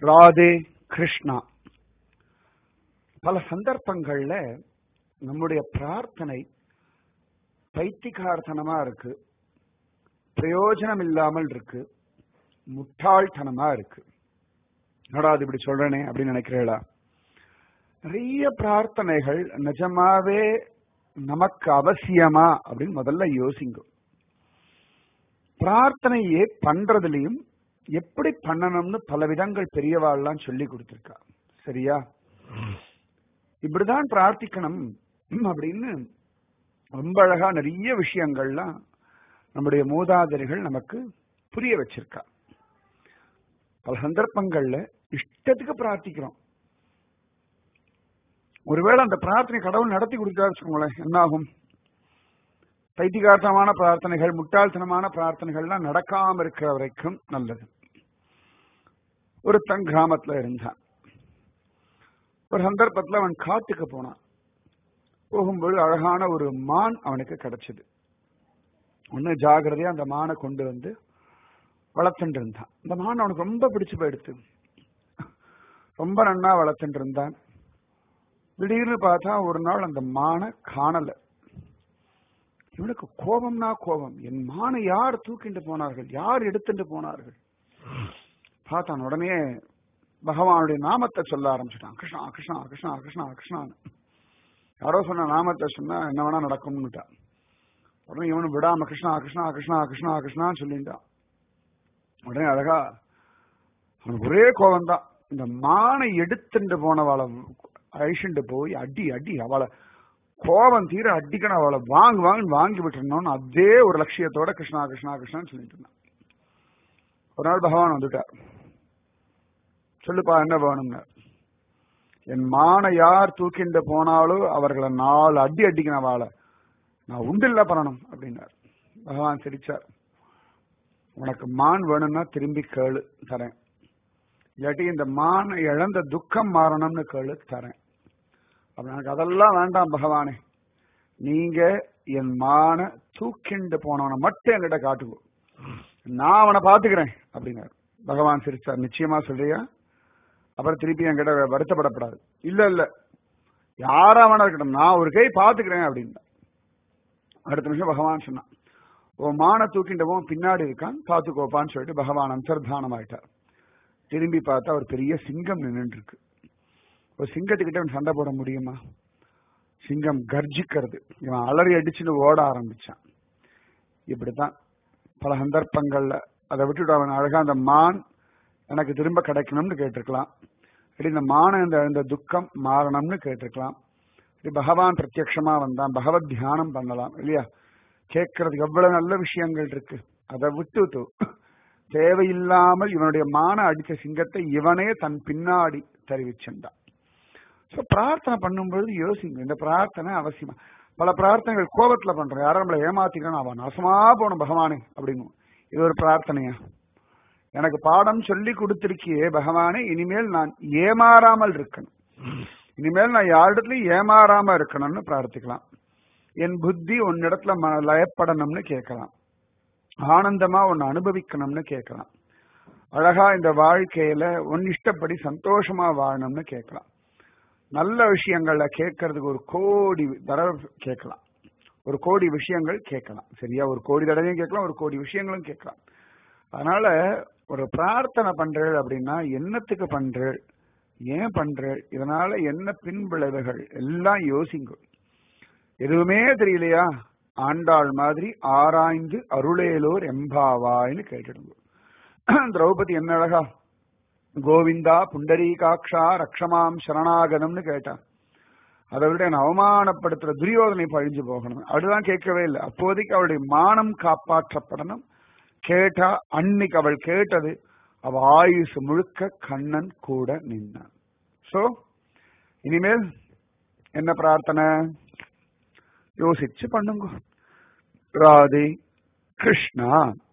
ராதே கிருஷ்ணா பல சந்தர்ப்பங்கள்ல நம்முடைய பிரார்த்தனை பைத்திகார்த்தனமா இருக்கு பிரயோஜனம் இல்லாமல் இருக்கு முட்டாள்தனமா இருக்கு என்னடா அது இப்படி சொல்றேனே அப்படின்னு நினைக்கிறீங்களா நிறைய பிரார்த்தனைகள் நிஜமாவே நமக்கு அவசியமா அப்படின்னு முதல்ல யோசிங்க பிரார்த்தனையே பண்றதுலயும் எப்படி பண்ணணும்னு பல விதங்கள் பெரியவாள்லாம் சொல்லி கொடுத்திருக்கா சரியா இப்படிதான் பிரார்த்திக்கணும் அப்படின்னு ரொம்ப அழகா நிறைய விஷயங்கள்லாம் நம்முடைய மூதாதையர்கள் நமக்கு புரிய வச்சிருக்கா பல சந்தர்ப்பங்கள்ல இஷ்டத்துக்கு பிரார்த்திக்கிறோம் ஒருவேளை அந்த பிரார்த்தனை கடவுள் நடத்தி கொடுத்தாரு வச்சுக்கோங்களேன் என்ன ஆகும் பைத்திகார்த்தமான பிரார்த்தனைகள் முட்டாள்தனமான பிரார்த்தனைகள்லாம் நடக்காம இருக்கிற வரைக்கும் நல்லது ஒரு தன் கிராமத்துல இருந்தான் ஒரு சந்தர்ப்பத்துல அவன் காட்டுக்கு போனான் போகும்போது அழகான ஒரு மான் அவனுக்கு கிடைச்சது ஒன்னு ஜாகிரதையா அந்த மானை கொண்டு வந்து வளர்த்துட்டு இருந்தான் இந்த மான் அவனுக்கு ரொம்ப பிடிச்சு போயிடுத்து ரொம்ப நன்னா வளர்த்துட்டு இருந்தான் திடீர்னு பார்த்தா ஒரு நாள் அந்த மானை காணல இவனுக்கு கோபம்னா கோபம் என் மானை யார் தூக்கிட்டு போனார்கள் யார் எடுத்துட்டு போனார்கள் பார்த்தான் உடனே பகவானுடைய நாமத்தை சொல்ல ஆரம்பிச்சிட்டான் கிருஷ்ணா கிருஷ்ணா கிருஷ்ணா கிருஷ்ணா கிருஷ்ணான்னு யாரோ சொன்ன நாமத்தை சொன்னா என்ன வேணா நடக்கும்னுட்டான் உடனே இவனு விடாம கிருஷ்ணா கிருஷ்ணா கிருஷ்ணா கிருஷ்ணா கிருஷ்ணான்னு சொல்லிட்டான் உடனே அழகா அவனுக்கு ஒரே கோபம் தான் இந்த மானை எடுத்துட்டு போனவளை அழிச்சுட்டு போய் அடி அடி அவளை கோபம் தீர அடிக்கணும் அவளை வாங்கு வாங்கன்னு வாங்கி விட்டுறணும்னு அதே ஒரு லட்சியத்தோட கிருஷ்ணா கிருஷ்ணா கிருஷ்ணான்னு சொல்லிட்டு இருந்தான் ஒரு நாள் பகவான் வந்துட்டார் சொல்லுப்பா என்ன வேணும்னு என் மானை யார் தூக்கிண்டு போனாலோ அவர்களை நாலு அடி அடிக்கணும் அவளை நான் உண்டில்ல பண்ணணும் அப்படின்னார் பகவான் சிரிச்சார் உனக்கு மான் வேணும்னா திரும்பி கேளு தரேன் இல்லாட்டி இந்த மான் இழந்த துக்கம் மாறணும்னு கேளு தரேன் அப்ப எனக்கு அதெல்லாம் வேண்டாம் பகவானே நீங்க என் மான தூக்கிண்டு போனவனை மட்டும் என்கிட்ட காட்டுக்கோ நான் அவனை பாத்துக்கிறேன் அப்படின்னாரு பகவான் சிரிச்சார் நிச்சயமா சொல்றியா அப்புறம் திருப்பி என்கிட்ட வருத்தப்படப்படாது இல்ல இல்ல யாரா வேணா இருக்கட்டும் நான் ஒரு கை பாத்துக்கிறேன் அப்படின்னா அடுத்த நிமிஷம் பகவான் சொன்னான் ஓ மான தூக்கின்ற போன் பின்னாடி இருக்கான் பாத்துக்கோப்பான்னு சொல்லிட்டு பகவான் அந்தர்தானம் ஆயிட்டார் திரும்பி பார்த்தா ஒரு பெரிய சிங்கம் நின்று இருக்கு ஒரு சிங்கத்துக்கிட்ட அவன் சண்டை போட முடியுமா சிங்கம் கர்ஜிக்கிறது இவன் அலறி அடிச்சுன்னு ஓட ஆரம்பிச்சான் இப்படித்தான் பல சந்தர்ப்பங்கள்ல அதை விட்டுட்டு அவன் அழகா அந்த மான் எனக்கு திரும்ப கிடைக்கணும்னு கேட்டிருக்கலாம் இப்படி இந்த மான இந்த இந்த துக்கம் மாறணும்னு கேட்டிருக்கலாம் இப்படி பகவான் பிரத்யக்ஷமா வந்தான் பகவத் தியானம் பண்ணலாம் இல்லையா கேட்கறதுக்கு எவ்வளவு நல்ல விஷயங்கள் இருக்கு அதை விட்டுட்டு தேவையில்லாமல் இவனுடைய மான அடிச்ச சிங்கத்தை இவனே தன் பின்னாடி தெரிவிச்சிருந்தான் ஸோ பிரார்த்தனை பண்ணும்பொழுது யோசிங்க இந்த பிரார்த்தனை அவசியமா பல பிரார்த்தனைகள் கோபத்துல பண்றோம் யாரும் நம்மளை ஏமாத்திக்கணும் அவன் நாசமா போகணும் பகவானே அப்படிங்கும் இது ஒரு பிரார்த்தனையா எனக்கு பாடம் சொல்லி கொடுத்திருக்கியே பகவானே இனிமேல் நான் ஏமாறாமல் இருக்கணும் இனிமேல் நான் யாரிடத்துலயும் ஏமாறாம இருக்கணும்னு பிரார்த்திக்கலாம் என் புத்தி உன்னிடத்துல ம- லயப்படணும்னு கேட்கலாம் ஆனந்தமா உன்னை அனுபவிக்கணும்னு கேட்கலாம் அழகா இந்த வாழ்க்கையில உன் இஷ்டப்படி சந்தோஷமா வாழணும்னு கேட்கலாம் நல்ல விஷயங்கள்ல கேட்கறதுக்கு ஒரு கோடி தடவை கேட்கலாம் ஒரு கோடி விஷயங்கள் கேட்கலாம் சரியா ஒரு கோடி தடவையும் கேட்கலாம் ஒரு கோடி விஷயங்களும் கேட்கலாம் அதனால ஒரு பிரார்த்தனை பண்றேள் அப்படின்னா என்னத்துக்கு பண்றேள் ஏன் பண்றேள் இதனால என்ன பின்விளைவுகள் எல்லாம் யோசிங்க எதுவுமே தெரியலையா ஆண்டாள் மாதிரி ஆராய்ந்து அருளேலோர் எம்பாவாய்னு கேட்டுடுங்க திரௌபதி என்ன அழகா கோவிந்தா புண்டரீகாட்சா ரக்ஷமாம் சரணாகதம்னு கேட்டான் அதை விட என்னை அவமானப்படுத்துற துரியோதனை பழிஞ்சு போகணும் அதுதான் கேட்கவே இல்லை அப்போதைக்கு அவளுடைய மானம் காப்பாற்றப்படணும் கேட்டா அன்னைக்கு அவள் கேட்டது அவ ஆயுசு முழுக்க கண்ணன் கூட நின்னான் சோ இனிமேல் என்ன பிரார்த்தனை யோசிச்சு பண்ணுங்க ராதே கிருஷ்ணா